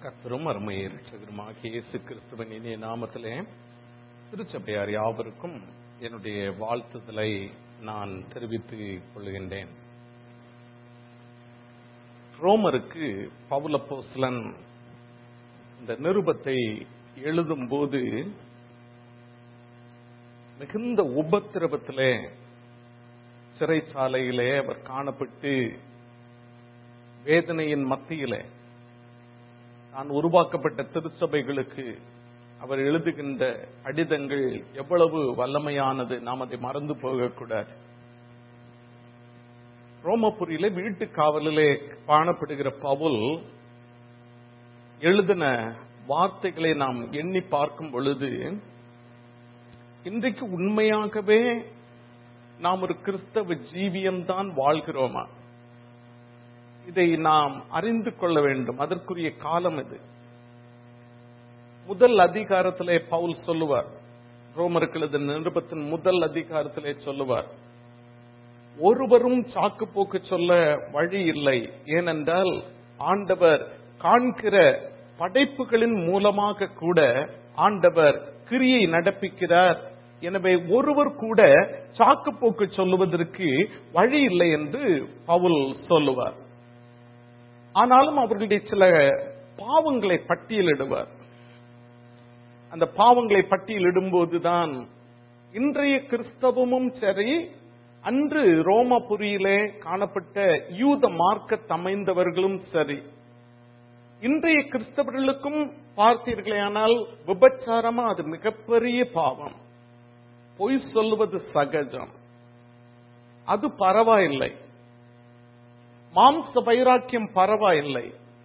கர்த்தரும் அருமை ரட்சகருமாகிய இயேசு கிறிஸ்துவின் இனிய நாமத்திலே திருச்சபையார் யாவருக்கும் என்னுடைய வாழ்த்துதலை நான் தெரிவித்துக் கொள்கின்றேன் ரோமருக்கு பவுலப்போஸ்லன் இந்த நிருபத்தை எழுதும்போது மிகுந்த உபத்திரவத்திலே சிறைச்சாலையிலே அவர் காணப்பட்டு வேதனையின் மத்தியிலே தான் உருவாக்கப்பட்ட திருச்சபைகளுக்கு அவர் எழுதுகின்ற கடிதங்கள் எவ்வளவு வல்லமையானது நாம் அதை மறந்து போகக்கூடாது ரோமபுரியிலே வீட்டு காவலிலே காணப்படுகிற பவுல் எழுதின வார்த்தைகளை நாம் எண்ணி பார்க்கும் பொழுது இன்றைக்கு உண்மையாகவே நாம் ஒரு கிறிஸ்தவ ஜீவியம்தான் வாழ்கிறோமா இதை நாம் அறிந்து கொள்ள வேண்டும் அதற்குரிய காலம் இது முதல் அதிகாரத்திலே பவுல் சொல்லுவார் ரோமர்களது நிருபத்தின் முதல் அதிகாரத்திலே சொல்லுவார் ஒருவரும் சாக்கு போக்கு சொல்ல வழி இல்லை ஏனென்றால் ஆண்டவர் காண்கிற படைப்புகளின் மூலமாக கூட ஆண்டவர் கிரியை நடப்பிக்கிறார் எனவே ஒருவர் கூட சாக்கு போக்கு சொல்லுவதற்கு வழி இல்லை என்று பவுல் சொல்லுவார் ஆனாலும் அவர்களுடைய சில பாவங்களை பட்டியலிடுவார் அந்த பாவங்களை பட்டியலிடும்போதுதான் இன்றைய கிறிஸ்தவமும் சரி அன்று ரோமபுரியிலே காணப்பட்ட யூத மார்க்க அமைந்தவர்களும் சரி இன்றைய கிறிஸ்தவர்களுக்கும் பார்த்தீர்களேயானால் விபச்சாரமா அது மிகப்பெரிய பாவம் பொய் சொல்லுவது சகஜம் அது பரவாயில்லை மாம்ச வைராக்கியம் பரவாயில்லை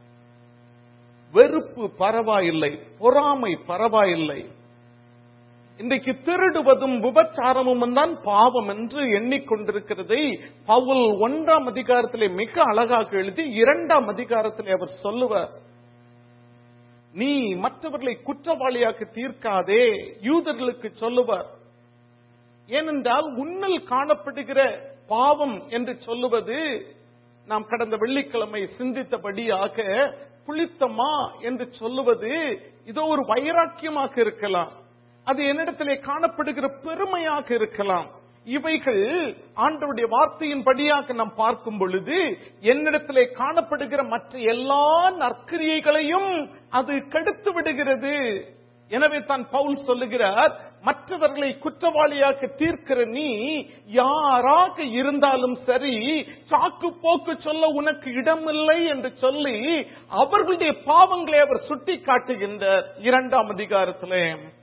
வெறுப்பு பரவாயில்லை பொறாமை பரவாயில்லை இன்றைக்கு திருடுவதும் விபச்சாரமும் தான் பாவம் என்று எண்ணிக்கொண்டிருக்கிறதை பவுல் ஒன்றாம் அதிகாரத்திலே மிக அழகாக எழுதி இரண்டாம் அதிகாரத்திலே அவர் சொல்லுவார் நீ மற்றவர்களை குற்றவாளியாக தீர்க்காதே யூதர்களுக்கு சொல்லுவார் ஏனென்றால் உன்னில் காணப்படுகிற பாவம் என்று சொல்லுவது நாம் கடந்த வெள்ளிக்கிழமை சிந்தித்தபடியாக புளித்தமா என்று சொல்லுவது இதோ ஒரு வைராக்கியமாக இருக்கலாம் அது என்னிடத்திலே காணப்படுகிற பெருமையாக இருக்கலாம் இவைகள் ஆண்டவருடைய வார்த்தையின்படியாக நாம் பார்க்கும் பொழுது என்னிடத்திலே காணப்படுகிற மற்ற எல்லா நற்கிரியைகளையும் அது கெடுத்து விடுகிறது எனவே தான் பவுல் சொல்லுகிறார் மற்றவர்களை குற்றவாளியாக தீர்க்கிற நீ யாராக இருந்தாலும் சரி சாக்கு போக்கு சொல்ல உனக்கு இடமில்லை என்று சொல்லி அவர்களுடைய பாவங்களை அவர் சுட்டி காட்டுகின்றார் இரண்டாம் அதிகாரத்திலே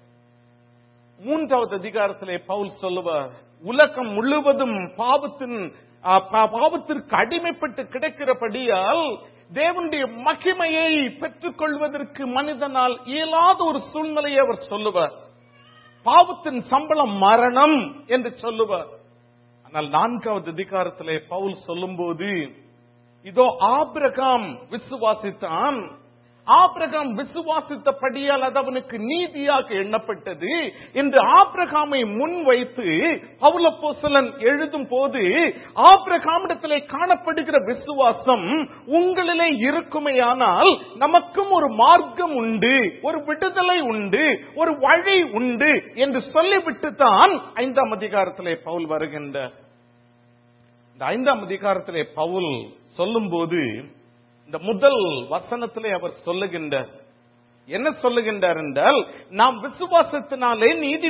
மூன்றாவது அதிகாரத்திலே பவுல் சொல்லுவார் உலகம் முழுவதும் பாவத்தின் பாவத்திற்கு அடிமைப்பட்டு கிடக்கிறபடியால் தேவனுடைய மகிமையை பெற்றுக் கொள்வதற்கு மனிதனால் இயலாத ஒரு சூழ்நிலையை அவர் சொல்லுவார் பாவத்தின் சம்பளம் மரணம் என்று சொல்லுவார் ஆனால் நான்காவது அதிகாரத்திலே பவுல் சொல்லும்போது இதோ ஆபிரகாம் விசுவாசித்தான் ஆபிரகாம் விசுவாசித்தபடியால் அது அவனுக்கு நீதியாக எண்ணப்பட்டது என்று ஆபிரகாமை முன்வைத்து பவுலப்போசலன் எழுதும் போது ஆபிரகாமிடத்திலே காணப்படுகிற விசுவாசம் உங்களிலே இருக்குமேயானால் நமக்கும் ஒரு மார்க்கம் உண்டு ஒரு விடுதலை உண்டு ஒரு வழி உண்டு என்று சொல்லிவிட்டு தான் ஐந்தாம் அதிகாரத்திலே பவுல் வருகின்றார் இந்த ஐந்தாம் அதிகாரத்திலே பவுல் சொல்லும்போது இந்த முதல் வசனத்திலே அவர் சொல்லுகின்றார் என்ன சொல்லுகின்றார் என்றால் நாம் விசுவாசத்தினாலே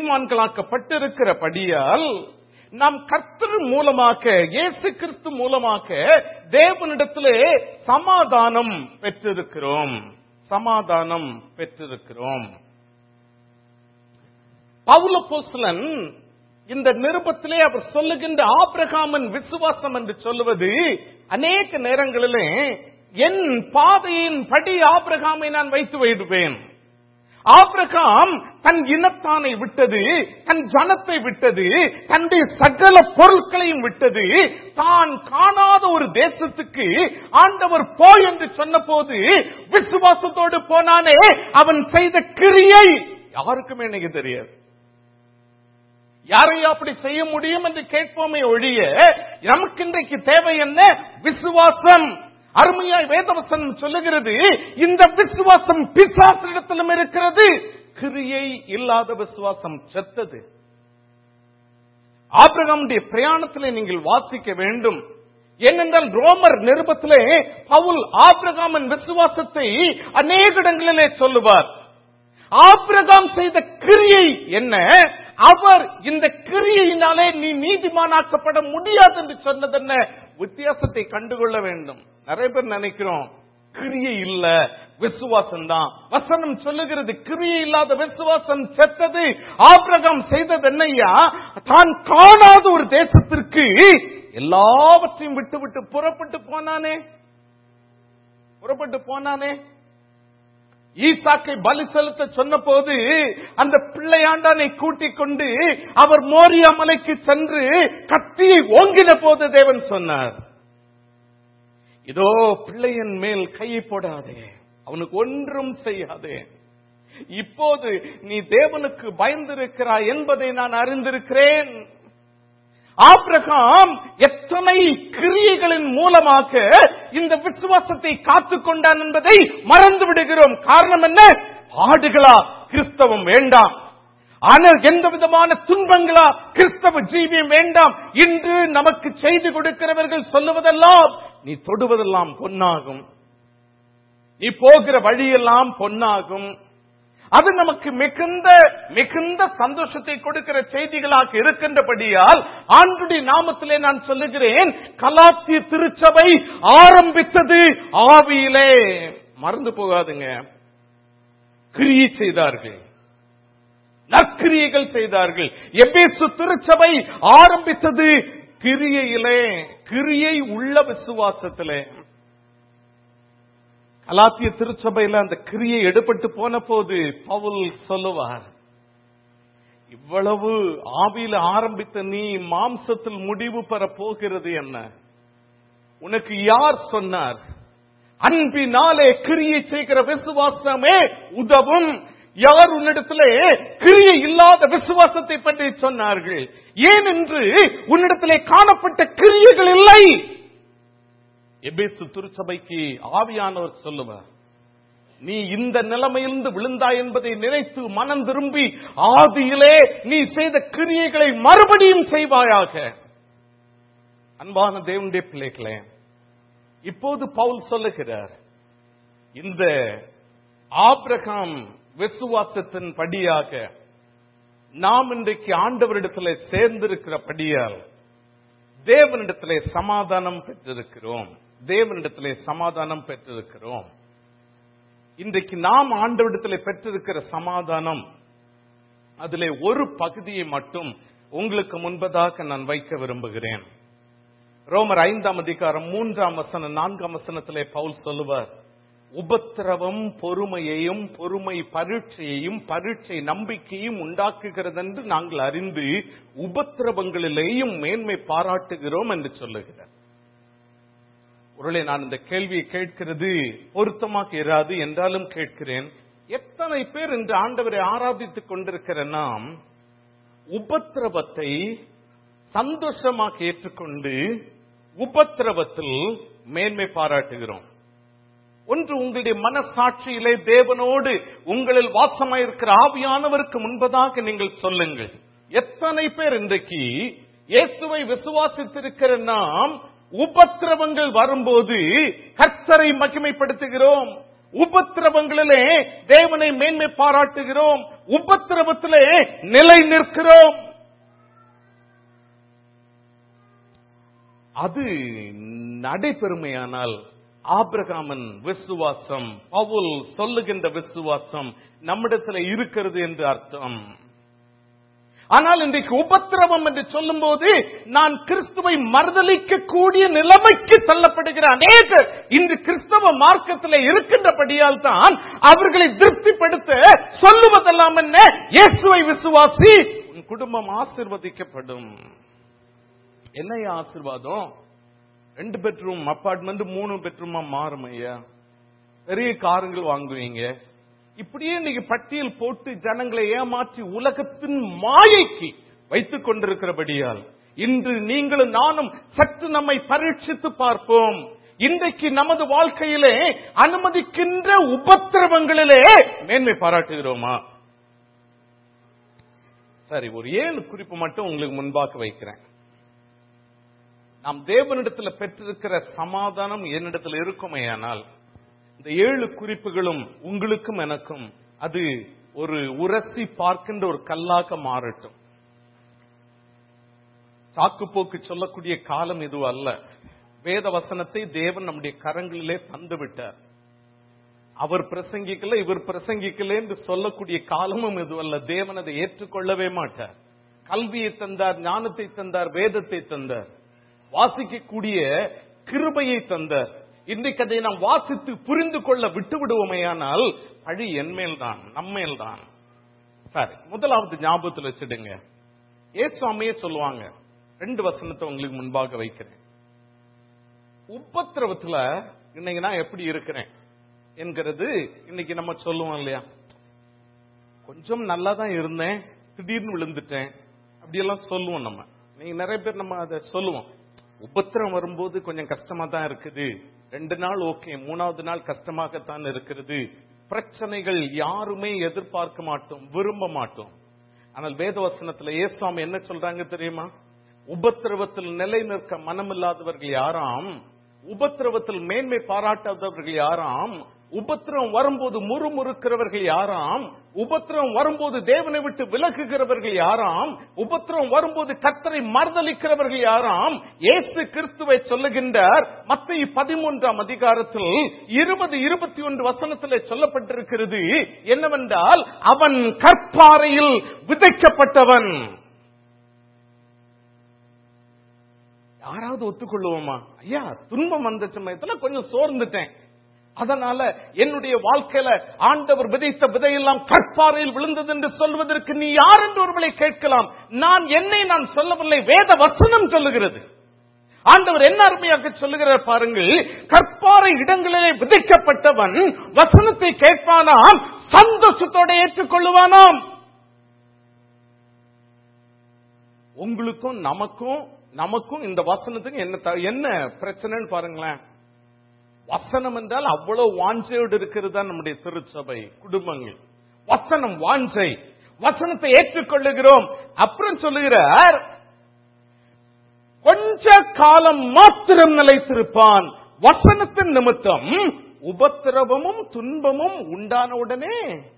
நீதிமான்களாக்கப்பட்டிருக்கிறபடியால் நாம் கர்த்தர் மூலமாக இயேசு கிறிஸ்து மூலமாக தேவனிடத்திலே சமாதானம் பெற்றிருக்கிறோம் சமாதானம் பெற்றிருக்கிறோம் பவுல போஸ்லன் இந்த நிருபத்திலே அவர் சொல்லுகின்ற ஆபிரகாமன் விசுவாசம் என்று சொல்லுவது அநேக நேரங்களிலே என் பாதையின் படி ஆபிரகாமை நான் வைத்து விடுவேன் ஆபிரகாம் தன் இனத்தானை விட்டது தன் ஜனத்தை விட்டது தன்னுடைய சகல பொருட்களையும் விட்டது தான் காணாத ஒரு தேசத்துக்கு ஆண்டவர் போ என்று சொன்ன போது விசுவாசத்தோடு போனானே அவன் செய்த கிரியை யாருக்குமே எனக்கு தெரியாது யாரையும் அப்படி செய்ய முடியும் என்று கேட்போமே ஒழிய நமக்கு இன்றைக்கு தேவை என்ன விசுவாசம் அருமையாய் வேதவசனம் சொல்லுகிறது இந்த விசுவாசம் பிசாசிடத்திலும் இருக்கிறது கிரியை இல்லாத விசுவாசம் செத்தது ஆபிரகாமுடைய பிரயாணத்திலே நீங்கள் வாசிக்க வேண்டும் ஏனென்றால் ரோமர் நிருபத்திலே பவுல் ஆபிரகாமன் விசுவாசத்தை அநேக இடங்களிலே சொல்லுவார் ஆபிரகாம் செய்த கிரியை என்ன அவர் இந்த கிரியையினாலே நீ நீதிமானாக்கப்பட முடியாது என்று சொன்னது என்ன வித்தியாசத்தை கண்டுகொள்ள வேண்டும் நிறைய பேர் நினைக்கிறோம் கிரியை இல்ல விசுவாசம் தான் வசனம் சொல்லுகிறது கிரியை இல்லாத விசுவாசம் செத்தது ஆபிரகாம் செய்தது என்னையா தான் காணாத ஒரு தேசத்திற்கு எல்லாவற்றையும் விட்டு விட்டு புறப்பட்டு போனானே புறப்பட்டு போனானே ஈசாக்கை பலி செலுத்த சொன்ன போது அந்த பிள்ளையாண்டானை கூட்டிக் கொண்டு அவர் மோரியா மலைக்கு சென்று கத்தியை ஓங்கின போது தேவன் சொன்னார் இதோ பிள்ளையன் மேல் கையை போடாதே அவனுக்கு ஒன்றும் செய்யாதே இப்போது நீ தேவனுக்கு பயந்திருக்கிறாய் என்பதை நான் அறிந்திருக்கிறேன் ஆபிரகாம் எத்தனை கிரியைகளின் மூலமாக இந்த விசுவாசத்தை காத்துக் கொண்டான் என்பதை மறந்து விடுகிறோம் காரணம் என்ன ஆடுகளா கிறிஸ்தவம் வேண்டாம் ஆனால் எந்த விதமான துன்பங்களா கிறிஸ்தவ ஜீவியம் வேண்டாம் இன்று நமக்கு செய்து கொடுக்கிறவர்கள் சொல்லுவதெல்லாம் நீ தொடுவதெல்லாம் பொன்னாகும் நீ போகிற வழியெல்லாம் பொன்னாகும் அது நமக்கு மிகுந்த மிகுந்த சந்தோஷத்தை கொடுக்கிற செய்திகளாக இருக்கின்றபடியால் ஆண்டுடைய நாமத்திலே நான் சொல்லுகிறேன் கலாத்திய திருச்சபை ஆரம்பித்தது ஆவியிலே மறந்து போகாதுங்க கிரியை செய்தார்கள் நற்கிரியைகள் செய்தார்கள் எபேசு திருச்சபை ஆரம்பித்தது கிரியையிலே கிரியை உள்ள விசுவாசத்திலே கலாத்திய திருச்சபையில அந்த கிரியை எடுபட்டு போன போது பவுல் சொல்லுவார் இவ்வளவு ஆவியில ஆரம்பித்த நீ மாம்சத்தில் முடிவு பெற போகிறது என்ன உனக்கு யார் சொன்னார் அன்பினாலே கிரியை செய்கிற விசுவாசமே உதவும் யார் உன்னிடத்திலே கிரியை இல்லாத விசுவாசத்தை பற்றி சொன்னார்கள் ஏனென்று உன்னிடத்திலே காணப்பட்ட கிரியைகள் இல்லை எபேசு திருச்சபைக்கு ஆவியானவர் சொல்லுவார் நீ இந்த நிலைமையிலிருந்து விழுந்தாய் என்பதை நினைத்து மனம் திரும்பி ஆதியிலே நீ செய்த கிரியைகளை மறுபடியும் செய்வாயாக அன்பான தேவனுடைய பிள்ளைகளே இப்போது பவுல் சொல்லுகிறார் இந்த ஆபிரகாம் விசுவாசத்தின் படியாக நாம் இன்றைக்கு ஆண்டவரிடத்தில் சேர்ந்திருக்கிறபடியால் தேவனிடத்திலே சமாதானம் பெற்றிருக்கிறோம் தேவனிடத்திலே சமாதானம் பெற்றிருக்கிறோம் இன்றைக்கு நாம் ஆண்டவரிடத்திலே பெற்றிருக்கிற சமாதானம் அதிலே ஒரு பகுதியை மட்டும் உங்களுக்கு முன்பதாக நான் வைக்க விரும்புகிறேன் ரோமர் ஐந்தாம் அதிகாரம் மூன்றாம் வசனம் நான்காம் வசனத்திலே பவுல் சொல்லுவார் உபத்திரவம் பொறுமையையும் பொறுமை பரீட்சையையும் பரீட்சை நம்பிக்கையும் உண்டாக்குகிறது என்று நாங்கள் அறிந்து உபத்திரவங்களிலேயும் மேன்மை பாராட்டுகிறோம் என்று சொல்லுகிறார் ஒருவேளை நான் இந்த கேள்வியை கேட்கிறது பொருத்தமாக இராது என்றாலும் கேட்கிறேன் எத்தனை பேர் இன்று ஆண்டவரை ஆராதித்துக் கொண்டிருக்கிற நாம் உபத்திரவத்தை சந்தோஷமாக ஏற்றுக்கொண்டு உபத்திரவத்தில் மேன்மை பாராட்டுகிறோம் ஒன்று உங்களுடைய மனசாட்சியிலே தேவனோடு உங்களில் வாசமாயிருக்கிற ஆவியானவருக்கு முன்பதாக நீங்கள் சொல்லுங்கள் எத்தனை பேர் இன்றைக்கு இயேசுவை விசுவாசித்திருக்கிற நாம் உபத்திரவங்கள் வரும்போது கர்த்தரை மகிமைப்படுத்துகிறோம் உபத்திரவங்களிலே தேவனை மேன்மை பாராட்டுகிறோம் உபத்திரவத்திலே நிலை நிற்கிறோம் அது நடைபெறுமையானால் ஆபிரகாமன் விசுவாசம் பவுல் சொல்லுகின்ற விசுவாசம் நம்மிடத்தில் இருக்கிறது என்று அர்த்தம் ஆனால் இன்றைக்கு உபத்திரவம் என்று சொல்லும்போது நான் கிறிஸ்துவை மறுதளிக்க கூடிய நிலைமைக்கு தள்ளப்படுகிற அநேகர் இன்று கிறிஸ்தவ மார்க்கத்தில் இருக்கின்றபடியால் தான் அவர்களை திருப்திப்படுத்த சொல்லுவதெல்லாம் என்ன இயேசுவை விசுவாசி உன் குடும்பம் ஆசிர்வதிக்கப்படும் என்னையா ஆசிர்வாதம் ரெண்டு பெட்ரூம் அப்பார்ட்மெண்ட் மூணு பெட்ரூமா மாறும் ஐயா பெரிய காருங்கள் வாங்குவீங்க இப்படியே இன்னைக்கு பட்டியல் போட்டு ஜனங்களை ஏமாற்றி உலகத்தின் மாயைக்கு வைத்துக் கொண்டிருக்கிறபடியால் இன்று நீங்களும் நானும் சற்று நம்மை பரீட்சித்து பார்ப்போம் இன்றைக்கு நமது வாழ்க்கையிலே அனுமதிக்கின்ற உபத்திரவங்களிலே மேன்மை பாராட்டுகிறோமா சரி ஒரு ஏழு குறிப்பு மட்டும் உங்களுக்கு முன்பாக வைக்கிறேன் நாம் தேவனிடத்துல பெற்றிருக்கிற சமாதானம் என்னிடத்தில் இருக்குமேயானால் இந்த ஏழு குறிப்புகளும் உங்களுக்கும் எனக்கும் அது ஒரு உரசி பார்க்கின்ற ஒரு கல்லாக மாறட்டும் சாக்குப்போக்கு சொல்லக்கூடிய காலம் இது அல்ல வேத வசனத்தை தேவன் நம்முடைய கரங்களிலே தந்து விட்டார் அவர் பிரசங்கிக்கல இவர் பிரசங்கிக்கல என்று சொல்லக்கூடிய காலமும் இதுவல்ல தேவன் அதை ஏற்றுக்கொள்ளவே மாட்டார் கல்வியை தந்தார் ஞானத்தை தந்தார் வேதத்தை தந்தார் வாசிக்கக்கூடிய கிருபையை தந்தார் இன்றைக்கு அதை நாம் வாசித்து புரிந்து கொள்ள விட்டு விடுவோமையானால் பழி என்மேல் தான் நம்மேல் தான் சரி முதலாவது ஞாபகத்தில் வச்சிடுங்க ஏசுவாமியே சொல்லுவாங்க ரெண்டு வசனத்தை உங்களுக்கு முன்பாக வைக்கிறேன் உபத்திரவத்துல இன்னைக்கு நான் எப்படி இருக்கிறேன் என்கிறது இன்னைக்கு நம்ம சொல்லுவோம் இல்லையா கொஞ்சம் நல்லா தான் இருந்தேன் திடீர்னு விழுந்துட்டேன் அப்படியெல்லாம் சொல்லுவோம் நம்ம நீங்க நிறைய பேர் நம்ம அதை சொல்லுவோம் உபத்திரம் வரும்போது கொஞ்சம் கஷ்டமா தான் இருக்குது ரெண்டு நாள் ஓகே மூணாவது நாள் கஷ்டமாகத்தான் இருக்கிறது பிரச்சனைகள் யாருமே எதிர்பார்க்க மாட்டோம் விரும்ப மாட்டோம் ஆனால் வேதவசனத்துல ஏசுவாமி என்ன சொல்றாங்க தெரியுமா உபத்திரவத்தில் நிலை நிற்க மனமில்லாதவர்கள் யாராம் உபத்திரவத்தில் மேன்மை பாராட்டாதவர்கள் யாராம் உபத்திரம் வரும்போது முறுமுறுக்கிறவர்கள் யாராம் உபத்திரம் வரும்போது தேவனை விட்டு விலகுகிறவர்கள் யாராம் உபத்திரம் வரும்போது கத்தரை மறுதளிக்கிறவர்கள் யாராம் ஏசு கிறிஸ்துவை சொல்லுகின்றார் மத்திய பதிமூன்றாம் அதிகாரத்தில் இருபது இருபத்தி ஒன்று வசனத்தில் சொல்லப்பட்டிருக்கிறது என்னவென்றால் அவன் கற்பாறையில் விதைக்கப்பட்டவன் யாராவது ஒத்துக்கொள்ளுவோமா ஐயா துன்பம் வந்த சமயத்துல கொஞ்சம் சோர்ந்துட்டேன் அதனால என்னுடைய வாழ்க்கையில ஆண்டவர் விதைத்த விதையெல்லாம் கற்பாறையில் விழுந்தது என்று சொல்வதற்கு நீ யார் என்று ஒருவரை கேட்கலாம் நான் என்னை நான் சொல்லவில்லை வேத வசனம் சொல்லுகிறது ஆண்டவர் என்ன அருமையாக சொல்லுகிறார் பாருங்கள் கற்பாறை இடங்களிலே விதைக்கப்பட்டவன் வசனத்தை கேட்பானாம் சந்தோஷத்தோட ஏற்றுக்கொள்ளுவானாம் உங்களுக்கும் நமக்கும் நமக்கும் இந்த வசனத்துக்கு என்ன த- என்ன பிரச்சனைன்னு பாருங்களேன் வசனம் என்றால் அவ்வளவு வாஞ்சையோடு இருக்கிறது தான் நம்முடைய திருச்சபை குடும்பங்கள் வசனம் வாஞ்சை வசனத்தை ஏற்றுக்கொள்ளுகிறோம் அப்புறம் சொல்லுகிறார் கொஞ்ச காலம் மாத்திரம் நிலைத்திருப்பான் வசனத்தின் நிமித்தம் உபத்திரவமும் துன்பமும் உண்டான உடனே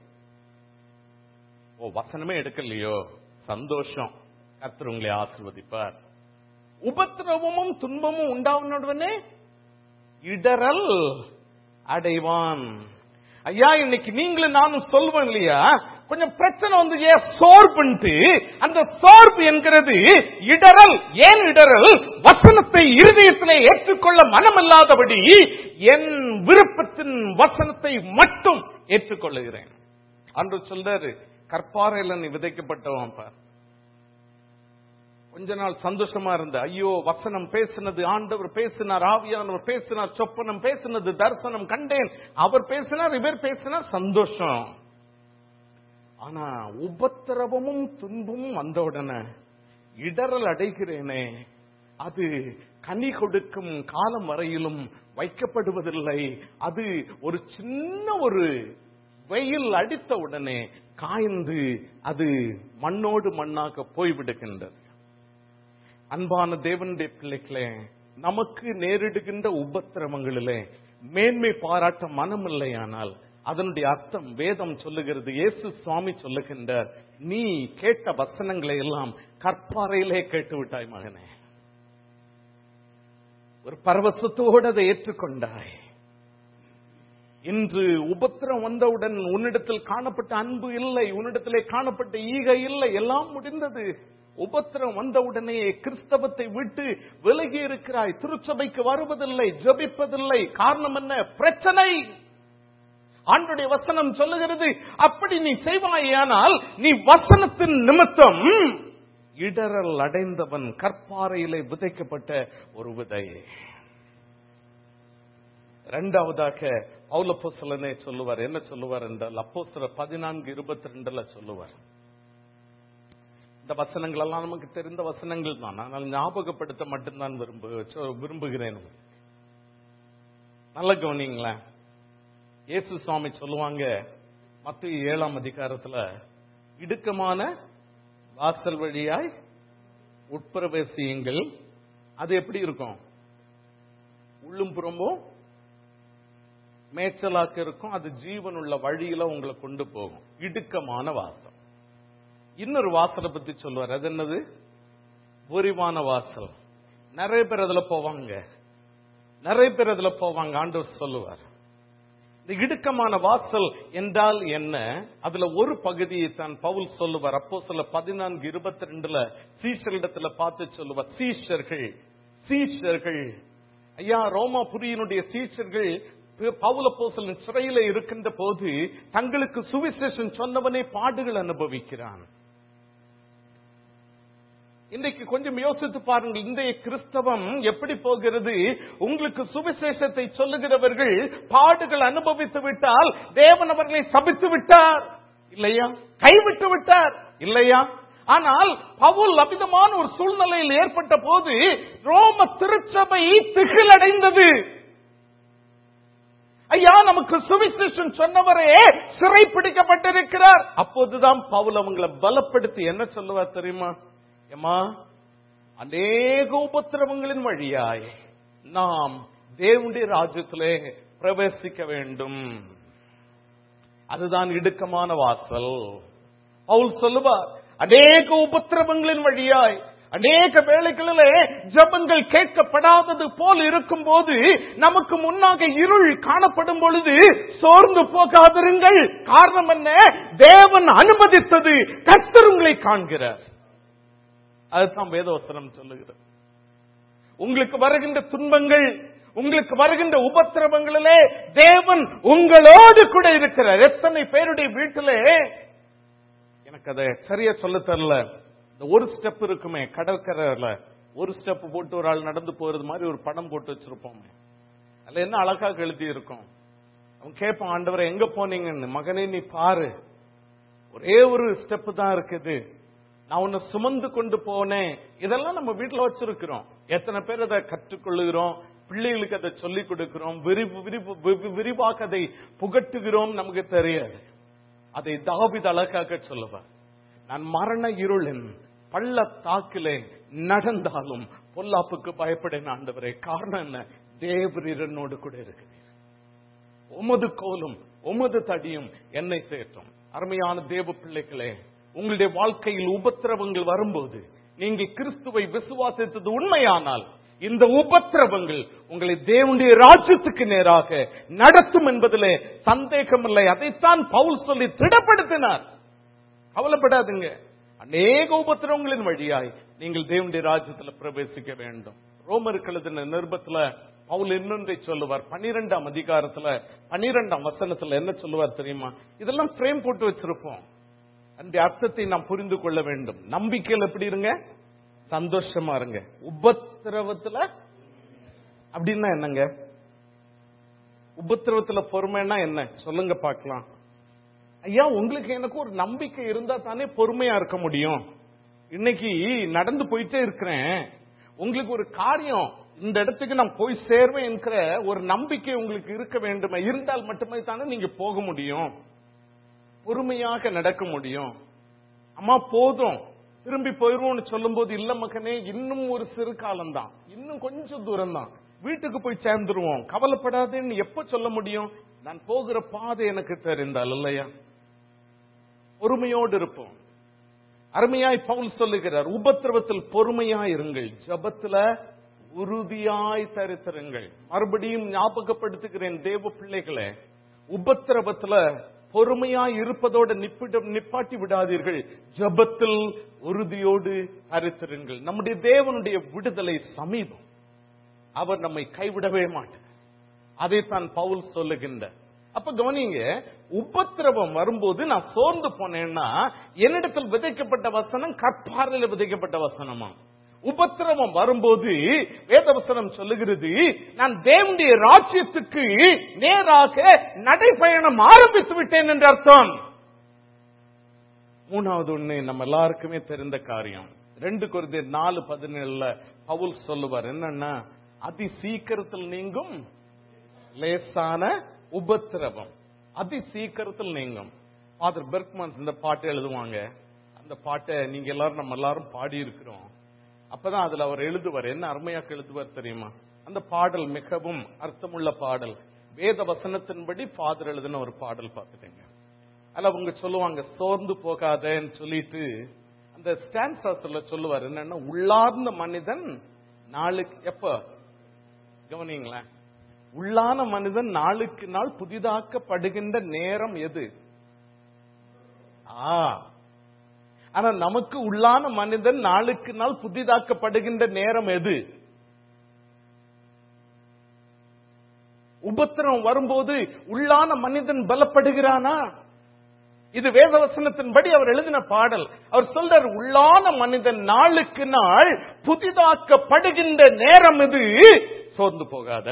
ஓ வசனமே எடுக்கலையோ சந்தோஷம் கர்த்தர் உங்களை ஆசிர்வதிப்பார் உபத்திரவமும் துன்பமும் உண்டான உடனே இடரல் அடைவான் ஐயா இன்னைக்கு நீங்களும் நானும் சொல்வோம் இல்லையா கொஞ்சம் பிரச்சனை வந்து ஏன் சோர்புன்ட்டு அந்த சோர்வு என்கிறது இடரல் ஏன் இடரல் வசனத்தை இருதயத்திலே ஏற்றுக்கொள்ள மனமில்லாதபடி என் விருப்பத்தின் வசனத்தை மட்டும் ஏற்றுக்கொள்ளுகிறேன் அன்று சொல்றாரு கற்பாறையில நீ விதைக்கப்பட்டவன் பார் கொஞ்ச நாள் சந்தோஷமா இருந்த ஐயோ வசனம் பேசினது ஆண்டவர் பேசினார் ஆவியானவர் பேசினார் சொப்பனம் பேசினது தரிசனம் கண்டேன் அவர் பேசினார் இவர் பேசினார் சந்தோஷம் ஆனா உபத்திரவமும் துன்பமும் வந்த உடனே இடரல் அடைகிறேனே அது கனி கொடுக்கும் காலம் வரையிலும் வைக்கப்படுவதில்லை அது ஒரு சின்ன ஒரு வெயில் அடித்த உடனே காய்ந்து அது மண்ணோடு மண்ணாக போய்விடுகின்றது அன்பான தேவனுடைய பிள்ளைகளே நமக்கு நேரிடுகின்ற உபத்திரவங்களிலே மேன்மை பாராட்ட மனம் இல்லையானால் அதனுடைய அர்த்தம் வேதம் சொல்லுகிறது இயேசு சுவாமி சொல்லுகின்றார் நீ கேட்ட வசனங்களை எல்லாம் கற்பாறையிலே கேட்டு விட்டாய் மகனே ஒரு பரவசத்தோடு அதை ஏற்றுக்கொண்டாய் இன்று உபத்திரம் வந்தவுடன் உன்னிடத்தில் காணப்பட்ட அன்பு இல்லை உன்னிடத்திலே காணப்பட்ட ஈகை இல்லை எல்லாம் முடிந்தது உபத்திரம் வந்தவுடனே கிறிஸ்தவத்தை விட்டு விலகி இருக்கிறாய் திருச்சபைக்கு வருவதில்லை ஜெபிப்பதில்லை காரணம் என்ன பிரச்சனை ஆண்டுடைய வசனம் சொல்லுகிறது அப்படி நீ செய்வாயானால் நீ வசனத்தின் நிமித்தம் இடரல் அடைந்தவன் கற்பாறையிலே விதைக்கப்பட்ட ஒரு விதை இரண்டாவதாக பௌலப்போசலனே சொல்லுவார் என்ன சொல்லுவார் என்றால் அப்போஸ்தலர் பதினான்கு இருபத்தி ரெண்டுல சொல்லுவார் இந்த வசனங்கள் எல்லாம் நமக்கு தெரிந்த வசனங்கள் தான் ஆனால் ஞாபகப்படுத்த மட்டும்தான் விரும்பு சொ- விரும்புகிறேன் நல்ல கவனிங்களேன் இயேசு சுவாமி சொல்லுவாங்க மத்திய ஏழாம் அதிகாரத்துல இடுக்கமான வாசல் வழியாய் உட்பிரவேசியுங்கள் அது எப்படி இருக்கும் உள்ளும் புறம்பும் மேய்ச்சலாக்க இருக்கும் அது ஜீவனுள்ள வழியில உங்களை கொண்டு போகும் இடுக்கமான வாசல் இன்னொரு வாசலை பத்தி சொல்லுவார் அது என்னது விரிவான வாசல் நிறைய பேர் அதுல போவாங்க நிறைய பேர் அதுல போவாங்க ஆண்டவர் சொல்லுவார் இந்த இடுக்கமான வாசல் என்றால் என்ன அதுல ஒரு பகுதியை தான் பவுல் சொல்லுவார் அப்போ சில பதினான்கு இருபத்தி ரெண்டுல சீஷரிடத்துல பார்த்து சொல்லுவார் சீஷர்கள் சீஷர்கள் ஐயா ரோமாபுரியினுடைய சீஷர்கள் பவுல போசலின் சிறையில இருக்கின்ற போது தங்களுக்கு சுவிசேஷன் சொன்னவனே பாடுகள் அனுபவிக்கிறான் இன்றைக்கு கொஞ்சம் யோசித்து பாருங்கள் இன்றைய கிறிஸ்தவம் எப்படி போகிறது உங்களுக்கு சுவிசேஷத்தை சொல்லுகிறவர்கள் பாடுகள் அனுபவித்து விட்டால் தேவன் அவர்களை சபித்து விட்டார் இல்லையா கைவிட்டு விட்டார் இல்லையா ஆனால் பவுல் அமிதமான ஒரு சூழ்நிலையில் ஏற்பட்ட போது ரோம திருச்சபை திகிலடைந்தது ஐயா நமக்கு சுவிசேஷன் சொன்னவரே சிறை பிடிக்கப்பட்டிருக்கிறார் அப்போதுதான் பவுல் அவங்களை பலப்படுத்தி என்ன சொல்லுவார் தெரியுமா ஏமா அநேக உபத்திரவங்களின் வழியாய் நாம் தேவனுடைய ராஜ்யத்திலே பிரவேசிக்க வேண்டும் அதுதான் இடுக்கமான வாசல் பவுல் சொல்லுவார் அநேக உபத்திரவங்களின் வழியாய் அநேக வேளைகளிலே ஜபங்கள் கேட்கப்படாதது போல் இருக்கும் போது நமக்கு முன்னாக இருள் காணப்படும் பொழுது சோர்ந்து போகாதிருங்கள் காரணம் என்ன தேவன் அனுமதித்தது கர்த்தர் உங்களை காண்கிறார் அதுதான் வேதவசனம் சொல்லுகிறது உங்களுக்கு வருகின்ற துன்பங்கள் உங்களுக்கு வருகின்ற உபத்திரவங்களிலே தேவன் உங்களோடு கூட இருக்கிறார் எத்தனை பேருடைய வீட்டிலே எனக்கு அதை சரியா சொல்ல தெரியல இந்த ஒரு ஸ்டெப் இருக்குமே கடற்கரையில ஒரு ஸ்டெப் போட்டு ஒரு ஆள் நடந்து போறது மாதிரி ஒரு படம் போட்டு வச்சிருப்போமே அதுல என்ன அழகாக எழுதி இருக்கும் அவன் கேட்பான் ஆண்டவரை எங்க போனீங்கன்னு மகனே நீ பாரு ஒரே ஒரு ஸ்டெப் தான் இருக்குது நான் உன்னை சுமந்து கொண்டு போனேன் இதெல்லாம் நம்ம வீட்டுல வச்சிருக்கிறோம் எத்தனை பேர் அதை கற்றுக்கொள்ளுகிறோம் பிள்ளைகளுக்கு அதை சொல்லிக் கொடுக்கிறோம் விரிவு விரிவு விரிவாக அதை புகட்டுகிறோம் நமக்கு தெரியாது அதை தாவித அழகாக சொல்லுவார் நான் மரண இருளின் பள்ளத்தாக்கிலே நடந்தாலும் பொல்லாப்புக்கு பயப்படேன் ஆண்டவரே காரணம் என்ன தேவரீர் என்னோடு கூட இருக்கிறீர் உமது கோலும் உமது தடியும் என்னை தேற்றும் அருமையான தேவ பிள்ளைகளே உங்களுடைய வாழ்க்கையில் உபத்திரவங்கள் வரும்போது நீங்க கிறிஸ்துவை விசுவாசித்தது உண்மையானால் இந்த உபத்திரவங்கள் உங்களை தேவனுடைய ராஜ்யத்துக்கு நேராக நடத்தும் என்பதிலே சந்தேகமில்லை அதைத்தான் பவுல் சொல்லி திடப்படுத்தினார் கவலைப்படாதுங்க அநேக உபத்திரவங்களின் வழியாய் நீங்கள் தேவனுடைய ராஜ்யத்தில் பிரவேசிக்க வேண்டும் ரோமருக்கு நிருபத்துல பவுல் இன்னொன்றை சொல்லுவார் பனிரெண்டாம் அதிகாரத்துல பனிரெண்டாம் வசனத்துல என்ன சொல்லுவார் தெரியுமா இதெல்லாம் ஃப்ரேம் போட்டு வச்சிருப்போம் அந்த அர்த்தத்தை நாம் புரிந்து கொள்ள வேண்டும் நம்பிக்கையில் எப்படி இருங்க சந்தோஷமா இருங்க உபத்திரவத்துல அப்படின்னா என்னங்க உபத்திரவத்துல பொறுமைன்னா என்ன சொல்லுங்க பார்க்கலாம் ஐயா உங்களுக்கு எனக்கு ஒரு நம்பிக்கை இருந்தா தானே பொறுமையா இருக்க முடியும் இன்னைக்கு நடந்து போயிட்டே இருக்கிறேன் உங்களுக்கு ஒரு காரியம் இந்த இடத்துக்கு நான் போய் சேர்வேன் என்கிற ஒரு நம்பிக்கை உங்களுக்கு இருக்க வேண்டுமே இருந்தால் மட்டுமே தானே நீங்க போக முடியும் பொறுமையாக நடக்க முடியும் அம்மா போதும் திரும்பி போயிருவோம்னு சொல்லும் போது இல்ல மகனே இன்னும் ஒரு சிறு காலம் தான் இன்னும் கொஞ்சம் தூரம் தான் வீட்டுக்கு போய் சேர்ந்துருவோம் கவலைப்படாதேன்னு எப்ப சொல்ல முடியும் நான் போகிற பாதை எனக்கு தெரிந்தால் இல்லையா பொறுமையோடு இருப்போம் அருமையாய் பவுல் சொல்லுகிறார் உபத்திரவத்தில் பொறுமையாய் இருங்கள் ஜபத்துல உறுதியாய் தரித்திருங்கள் மறுபடியும் ஞாபகப்படுத்துகிறேன் தேவ பிள்ளைகளே உபத்திரவத்துல பொறுமையாய் இருப்பதோட நிப்பிடம் நிப்பாட்டி விடாதீர்கள் ஜபத்தில் உறுதியோடு தரித்திருங்கள் நம்முடைய தேவனுடைய விடுதலை சமீபம் அவர் நம்மை கைவிடவே மாட்டார் அதைத்தான் பவுல் சொல்லுகின்ற அப்ப கவனிங்க உபத்திரவம் வரும்போது நான் சோர்ந்து போனேன்னா என்னிடத்தில் விதைக்கப்பட்ட வசனம் கற்பாறையில் விதைக்கப்பட்ட வசனமா உபத்திரவம் வரும்போது வேதவசனம் சொல்லுகிறது நான் தேவனுடைய ராஜ்யத்துக்கு நேராக நடைபயணம் ஆரம்பித்து விட்டேன் என்ற அர்த்தம் மூணாவது ஒண்ணு நம்ம எல்லாருக்குமே தெரிந்த காரியம் ரெண்டு குருதி நாலு பதினேழுல பவுல் சொல்லுவார் என்னன்னா அதி சீக்கிரத்தில் நீங்கும் லேசான உபத்திரவம் அதி சீக்கிரத்தில் நீங்கும் ஃபாதர் பெர்க்மன்ஸ் இந்த பாட்டு எழுதுவாங்க அந்த பாட்டை நீங்க எல்லாரும் நம்ம எல்லாரும் பாடி இருக்கிறோம் அப்பதான் அதுல அவர் எழுதுவார் என்ன அருமையாக்க எழுதுவார் தெரியுமா அந்த பாடல் மிகவும் அர்த்தமுள்ள பாடல் வேத வசனத்தின்படி ஃபாதர் எழுதின ஒரு பாடல் பார்த்துட்டேங்க அதுல அவங்க சொல்லுவாங்க சோர்ந்து போகாதன்னு சொல்லிட்டு அந்த ஸ்டான்சாஸ்ல சொல்லுவார் என்னன்னா உள்ளார்ந்த மனிதன் நாளுக்கு எப்ப கவனிங்களேன் உள்ளான மனிதன் நாளுக்கு நாள் புதிதாக்கப்படுகின்ற நேரம் எது ஆ ஆனா நமக்கு உள்ளான மனிதன் நாளுக்கு நாள் புதிதாக்கப்படுகின்ற நேரம் எது உபத்திரம் வரும்போது உள்ளான மனிதன் பலப்படுகிறானா இது வேதவசனத்தின்படி அவர் எழுதின பாடல் அவர் சொல்றார் உள்ளான மனிதன் நாளுக்கு நாள் புதிதாக்கப்படுகின்ற நேரம் இது சோர்ந்து போகாத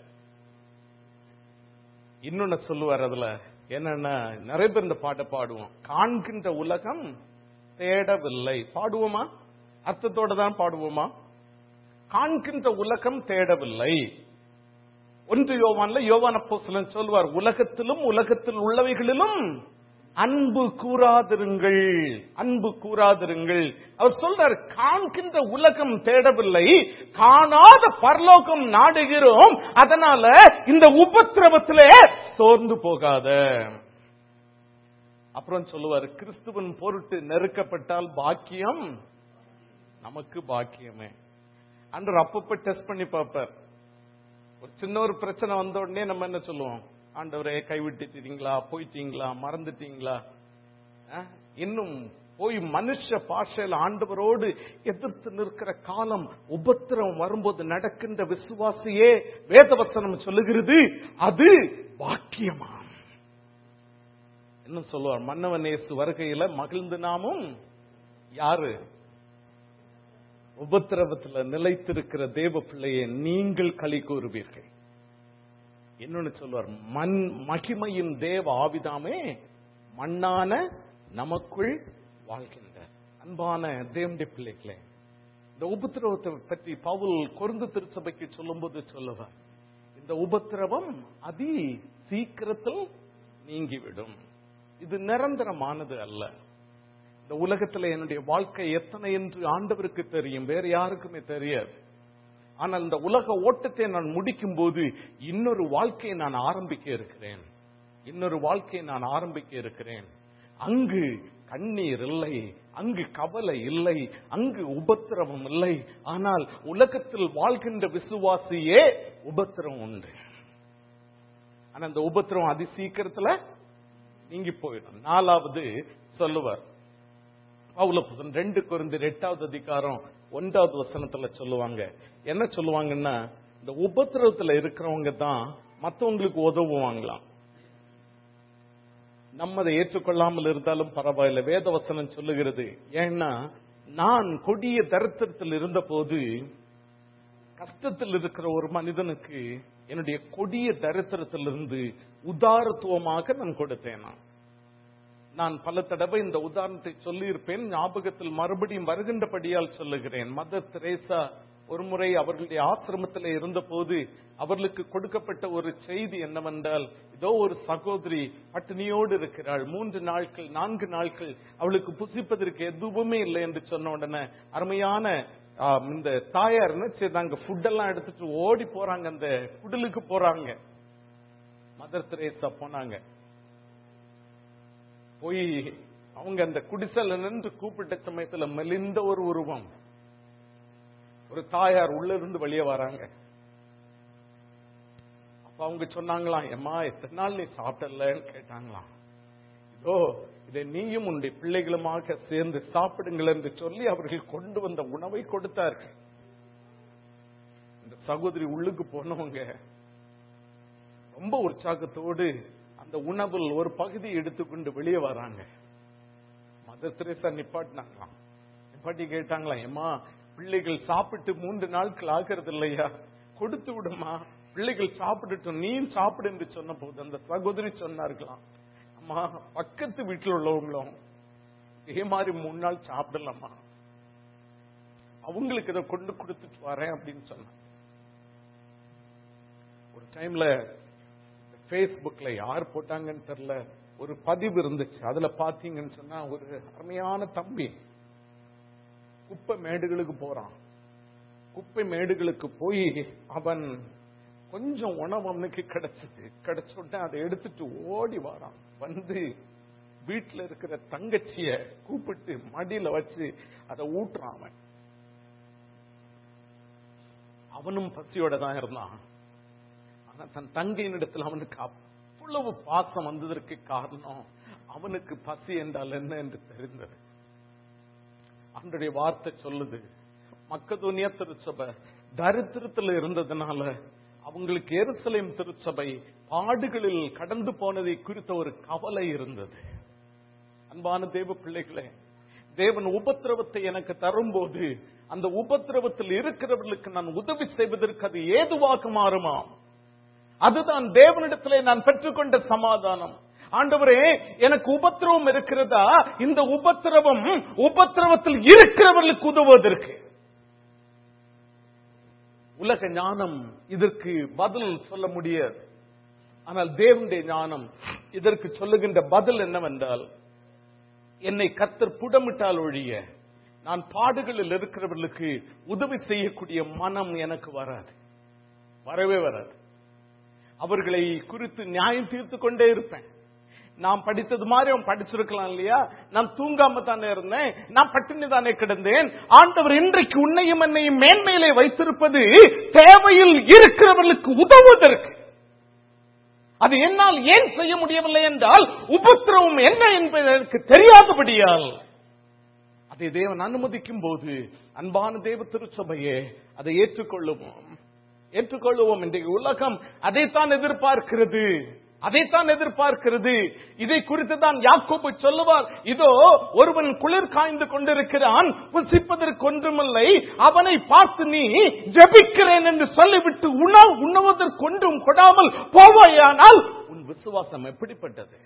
இன்னொன்னு சொல்லுவார் அதுல என்னன்னா நிறைய பேர் இந்த பாட்டை பாடுவோம் காண்கின்ற உலகம் தேடவில்லை பாடுவோமா அர்த்தத்தோட தான் பாடுவோமா காண்கின்ற உலகம் தேடவில்லை ஒன்று யோவான்ல யோவான் அப்போஸ்தலன் சொல்வார் உலகத்திலும் உலகத்தில் உள்ளவைகளிலும் அன்பு கூறாதிருங்கள் அன்பு கூறாதிருங்கள் அவர் சொல்றார் காண்கின்ற உலகம் தேடவில்லை காணாத பரலோகம் நாடுகிறோம் அதனால இந்த உபத்திரவத்திலே சோர்ந்து போகாத அப்புறம் சொல்லுவார் கிறிஸ்துவன் பொருட்டு நெருக்கப்பட்டால் பாக்கியம் நமக்கு பாக்கியமே அன்று அப்பப்ப டெஸ்ட் பண்ணி பார்ப்பார் ஒரு சின்ன ஒரு பிரச்சனை வந்த உடனே நம்ம என்ன சொல்லுவோம் ஆண்டவரே கைவிட்டுட்டீங்களா போயிட்டீங்களா மறந்துட்டீங்களா அஹ், இன்னும் போய் மனுஷ பாஷையில் ஆண்டவரோடு எதிர்த்து நிற்கிற காலம் உபத்திரம் வரும்போது நடக்கின்ற விசுவாசியே வேதவசனம் சொல்லுகிறது அது பாக்கியமா என்ன சொல்லுவார் மன்னவன் இயேசு வருகையில மகிழ்ந்து நாமும் யாரு உபத்திரவத்துல நிலைத்திருக்கிற தேவ பிள்ளையை நீங்கள் களி கூறுவீர்கள் இன்னொன்னு சொல்லுவார் மண் மகிமையின் தேவ ஆவிதாமே மண்ணான நமக்குள் வாழ்கின்ற அன்பான தேவனுடைய பிள்ளைகளே இந்த உபத்திரவத்தை பற்றி பவுல் கொருந்து திருச்சபைக்கு சொல்லும்போது சொல்லுவார் இந்த உபத்திரவம் அதி சீக்கிரத்தில் நீங்கிவிடும் இது நிரந்தரமானது அல்ல இந்த உலகத்துல என்னுடைய வாழ்க்கை எத்தனை என்று ஆண்டவருக்கு தெரியும் வேற யாருக்குமே தெரியாது ஆனால் இந்த உலக ஓட்டத்தை நான் முடிக்கும் போது இன்னொரு வாழ்க்கையை நான் ஆரம்பிக்க இருக்கிறேன் இன்னொரு வாழ்க்கையை நான் ஆரம்பிக்க இருக்கிறேன் அங்கு கண்ணீர் இல்லை அங்கு கவலை இல்லை அங்கு உபத்திரவம் இல்லை ஆனால் உலகத்தில் வாழ்கின்ற விசுவாசியே உபத்திரம் உண்டு ஆனா அந்த உபத்திரம் அதி சீக்கிரத்துல நீங்கி போயிடும் நாலாவது சொல்லுவார் பவுலப்புசன் ரெண்டு குறைந்து எட்டாவது அதிகாரம் ஒன்றாவது வசனத்துல சொல்லுவாங்க என்ன சொல்லுவாங்கன்னா இந்த உபத்திரவத்துல இருக்கிறவங்க தான் மத்தவங்களுக்கு உதவுவாங்களாம் நம்ம அதை ஏற்றுக்கொள்ளாமல் இருந்தாலும் பரவாயில்ல வேத வசனம் சொல்லுகிறது ஏன்னா நான் கொடிய தரித்திரத்தில் இருந்த போது கஷ்டத்தில் இருக்கிற ஒரு மனிதனுக்கு என்னுடைய கொடிய தரித்திரத்திலிருந்து உதாரத்துவமாக நான் கொடுத்தேன் நான் நான் பல தடவை இந்த உதாரணத்தை சொல்லியிருப்பேன் ஞாபகத்தில் மறுபடியும் வருகின்றபடியால் சொல்லுகிறேன் மதர் தெரேசா ஒரு முறை அவர்களுடைய ஆசிரமத்தில் இருந்தபோது அவர்களுக்கு கொடுக்கப்பட்ட ஒரு செய்தி என்னவென்றால் இதோ ஒரு சகோதரி பட்டினியோடு இருக்கிறாள் மூன்று நாட்கள் நான்கு நாட்கள் அவளுக்கு புசிப்பதற்கு எதுவுமே இல்லை என்று சொன்ன உடனே அருமையான ஆ, இந்த தாயார் என்ன செய்தாங்க ஃபுட் எல்லாம் எடுத்துட்டு ஓடி போறாங்க அந்த குடிலுக்கு போறாங்க மதர் தெரேசா போனாங்க போய் அவங்க அந்த குடிசைல நின்று கூப்பிட்ட சமயத்துல மெலிந்த ஒரு உருவம் ஒரு தாயார் உள்ள இருந்து வெளியே வராங்க அப்ப அவங்க சொன்னாங்களாம் எம்மா எத்தனை நாள் நீ சாப்பிடலன்னு கேட்டாங்களாம் இதோ இதை நீயும் உன்னுடைய பிள்ளைகளுமாக சேர்ந்து சாப்பிடுங்கள் என்று சொல்லி அவர்கள் கொண்டு வந்த உணவை கொடுத்தார்கள் இந்த சகோதரி உள்ளுக்கு போனவங்க ரொம்ப உற்சாகத்தோடு அந்த உணவில் ஒரு பகுதி எடுத்துக்கொண்டு வெளியே வராங்க மதர் திரேசா நிப்பாட்டினாங்களாம் நிப்பாட்டி கேட்டாங்களாம் ஏமா பிள்ளைகள் சாப்பிட்டு மூன்று நாட்கள் ஆகிறது இல்லையா கொடுத்து விடுமா பிள்ளைகள் சாப்பிட்டுட்டும் நீ சாப்பிடு என்று சொன்ன போது அந்த சகோதரி சொன்னார்களாம் அம்மா பக்கத்து வீட்டில் உள்ளவங்களும் இதே மாதிரி மூணு நாள் சாப்பிடலாமா அவங்களுக்கு இதை கொண்டு கொடுத்துட்டு வரேன் அப்படின்னு சொன்னாங்க ஒரு டைம்ல Facebookல யார் போட்டாங்கன்னு தெரியல ஒரு பதிவு இருந்துச்சு அதுல பாத்தீங்கன்னு சொன்னா ஒரு அருமையான தம்பி குப்பை மேடுகளுக்கு போறான் குப்பை மேடுகளுக்கு போய் அவன் கொஞ்சம் உணவு அவனுக்கு கிடைச்சது கிடைச்ச உடனே அதை எடுத்துட்டு ஓடி வரான் வந்து வீட்டுல இருக்கிற தங்கச்சிய கூப்பிட்டு மடியில வச்சு அதை ஊட்டுறான் அவன் அவனும் பசியோட தான் இருந்தான் ஆனா தன் தங்கையின் இடத்துல அவனுக்கு அவ்வளவு பாசம் வந்ததற்கு காரணம் அவனுக்கு பசி என்றால் என்ன என்று தெரிந்தது அன்றைய வார்த்தை சொல்லுது மக்கதோனியா திருச்சபை தரித்திரத்தில் இருந்ததுனால அவங்களுக்கு எருசலேம் திருச்சபை பாடுகளில் கடந்து போனதை குறித்த ஒரு கவலை இருந்தது அன்பான தேவ பிள்ளைகளே தேவன் உபத்திரவத்தை எனக்கு தரும்போது அந்த உபத்திரவத்தில் இருக்கிறவர்களுக்கு நான் உதவி செய்வதற்கு அது ஏதுவாக மாறுமா அதுதான் தேவனிடத்திலே நான் பெற்றுக்கொண்ட சமாதானம் ஆண்டவரே எனக்கு உபத்திரவம் இருக்கிறதா இந்த உபத்திரவம் உபத்திரவத்தில் இருக்கிறவர்களுக்கு உதவுவதற்கு உலக ஞானம் இதற்கு பதில் சொல்ல முடியாது ஆனால் தேவனுடைய ஞானம் இதற்கு சொல்லுகின்ற பதில் என்னவென்றால் என்னை கத்தர் புடமிட்டால் ஒழிய நான் பாடுகளில் இருக்கிறவர்களுக்கு உதவி செய்யக்கூடிய மனம் எனக்கு வராது வரவே வராது அவர்களை குறித்து நியாயம் தீர்த்து கொண்டே இருப்பேன் நான் படித்தது மாதிரி அவன் படிச்சிருக்கலாம் இல்லையா நான் தூங்காம தானே இருந்தேன் நான் பட்டினி தானே கிடந்தேன் ஆண்டவர் இன்றைக்கு உன்னையும் என்னையும் மேன்மையிலே வைத்திருப்பது தேவையில் இருக்கிறவர்களுக்கு உதவுவதற்கு அது என்னால் ஏன் செய்ய முடியவில்லை என்றால் உபத்திரவம் என்ன என்பது எனக்கு தெரியாதபடியால் அதை தேவன் அனுமதிக்கும் போது அன்பான தேவ திருச்சபையே அதை ஏற்றுக்கொள்ளுவோம் ஏற்றுக்கொள்ளுவோம் இன்றைக்கு உலகம் அதைத்தான் எதிர்பார்க்கிறது அதைத்தான் எதிர்பார்க்கிறது இதை குறித்து தான் யாக்கோபு சொல்லுவார் இதோ ஒருவன் குளிர் காய்ந்து கொண்டிருக்கிறான் புசிப்பதற்கு ஒன்றுமில்லை அவனை பார்த்து நீ ஜெபிக்கிறேன் என்று சொல்லிவிட்டு உணவு உணவதற்கு ஒன்றும் கொடாமல் போவாயானால் உன் விசுவாசம் எப்படிப்பட்டது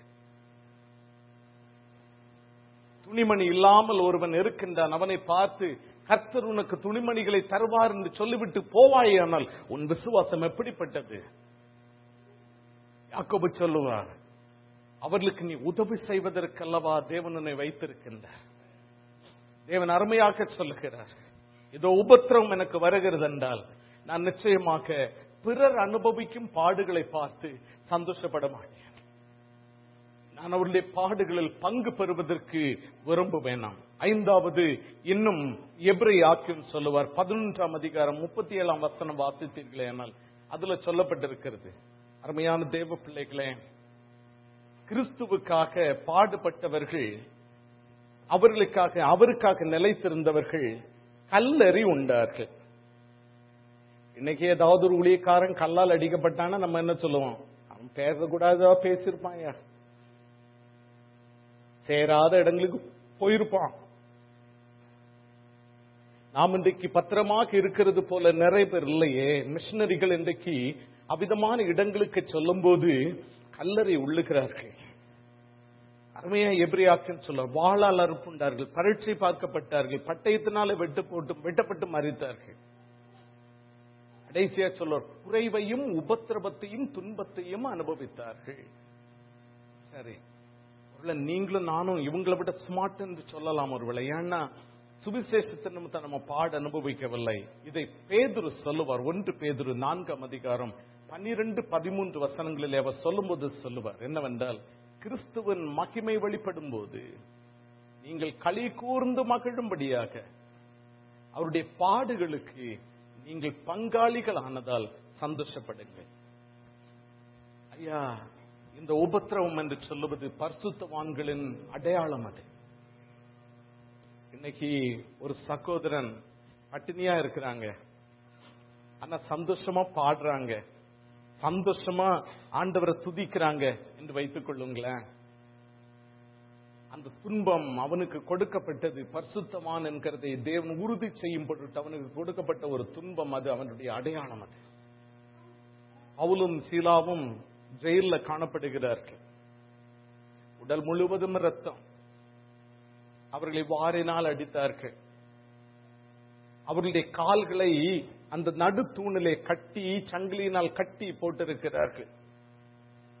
துணிமணி இல்லாமல் ஒருவன் இருக்கின்றான் அவனை பார்த்து கர்த்தர் உனக்கு துணிமணிகளை தருவார் என்று சொல்லிவிட்டு போவாயானால் உன் விசுவாசம் எப்படிப்பட்டது யாக்கோபு சொல்லுவார் அவர்களுக்கு நீ உதவி செய்வதற்கல்லவா தேவன் உன்னை வைத்திருக்கின்றார் தேவன் அருமையாக சொல்லுகிறார் இதோ உபத்திரம் எனக்கு வருகிறது என்றால் நான் நிச்சயமாக பிறர் அனுபவிக்கும் பாடுகளை பார்த்து சந்தோஷப்பட மாட்டேன் நான் அவருடைய பாடுகளில் பங்கு பெறுவதற்கு விரும்புவேன் நாம் ஐந்தாவது இன்னும் எப்ரை ஆக்கியம் சொல்லுவார் பதினொன்றாம் அதிகாரம் முப்பத்தி ஏழாம் வசனம் வாசித்தீர்களே ஆனால் அதுல சொல்லப்பட்டிருக்கிறது அருமையான தேவ பிள்ளைகளே கிறிஸ்துவுக்காக பாடுபட்டவர்கள் அவர்களுக்காக அவருக்காக நிலைத்திருந்தவர்கள் கல்லறி உண்டார்கள் இன்னைக்கு ஏதாவது ஒரு ஊழியக்காரன் கல்லால் அடிக்கப்பட்டானா நம்ம என்ன சொல்லுவோம் அவன் பேசக்கூடாதா பேசியிருப்பான் சேராத இடங்களுக்கு போயிருப்பான் நாம் இன்றைக்கு பத்திரமாக இருக்கிறது போல நிறைய பேர் இல்லையே மிஷினரிகள் இன்றைக்கு அவ்விதமான இடங்களுக்கு சொல்லும் போது கல்லறை உள்ளுகிறார்கள் அருமையா எபிரியாக்குன்னு சொல்ல வாழால் அறுப்புண்டார்கள் பரீட்சை பார்க்கப்பட்டார்கள் பட்டயத்தினால வெட்டு போட்டு வெட்டப்பட்டு மறித்தார்கள் கடைசியா சொல்வார் குறைவையும் உபத்திரவத்தையும் துன்பத்தையும் அனுபவித்தார்கள் சரி ஒருவேளை நீங்களும் நானும் இவங்களை விட ஸ்மார்ட் என்று சொல்லலாம் ஒருவேளை ஏன்னா சுவிசேஷத்தை நிமித்தம் நம்ம பாட அனுபவிக்கவில்லை இதை பேதுரு சொல்லுவார் ஒன்று பேதுரு நான்காம் அதிகாரம் பன்னிரண்டு பதிமூன்று வசனங்களில் அவர் சொல்லும்போது சொல்லுவார் என்னவென்றால் கிறிஸ்துவின் மகிமை வெளிப்படும் போது நீங்கள் களி கூர்ந்து மகிழும்படியாக அவருடைய பாடுகளுக்கு நீங்கள் பங்காளிகள் ஆனதால் சந்தோஷப்படுங்கள் ஐயா இந்த உபத்திரவம் என்று சொல்லுவது பரிசுத்தவான்களின் அடையாளம் அது இன்னைக்கு ஒரு சகோதரன் பட்டினியா இருக்கிறாங்க ஆனா சந்தோஷமா பாடுறாங்க சந்தோஷமா ஆண்டவரை துதிக்கிறாங்க என்று வைத்துக் கொள்ளுங்களேன் அந்த துன்பம் அவனுக்கு கொடுக்கப்பட்டது பரிசுத்தமான் என்கிறதை தேவன் உறுதி செய்யும் பொருட்டு அவனுக்கு கொடுக்கப்பட்ட ஒரு துன்பம் அது அவனுடைய அடையாளம் அது பவுலும் சீலாவும் ஜெயில காணப்படுகிறார்கள் உடல் முழுவதும் ரத்தம் அவர்களை வாரினால் அடித்தார்கள் அவர்களுடைய கால்களை அந்த நடு தூணிலே கட்டி சங்கிலியினால் கட்டி போட்டிருக்கிறார்கள்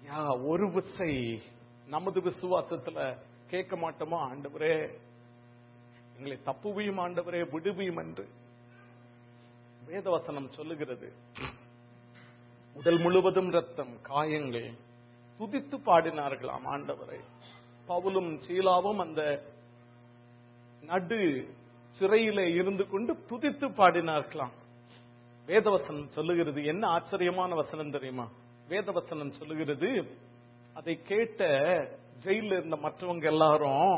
யா, ஒரு விசை நமது விசுவாசத்துல கேட்க மாட்டோமா ஆண்டவரே எங்களை தப்புவியும் ஆண்டவரே விடுவியும் என்று வேதவசனம் சொல்லுகிறது உடல் முழுவதும் ரத்தம் காயங்கள் துதித்து பாடினார்களாம் ஆண்டவரை பவுலும் சீலாவும் அந்த நடு சிறையிலே இருந்து கொண்டு துதித்து பாடினார்களாம் வேதவசனம் சொல்லுகிறது என்ன ஆச்சரியமான வசனம் தெரியுமா வேதவசனம் சொல்லுகிறது அதை கேட்ட ஜெயில இருந்த மற்றவங்க எல்லாரும்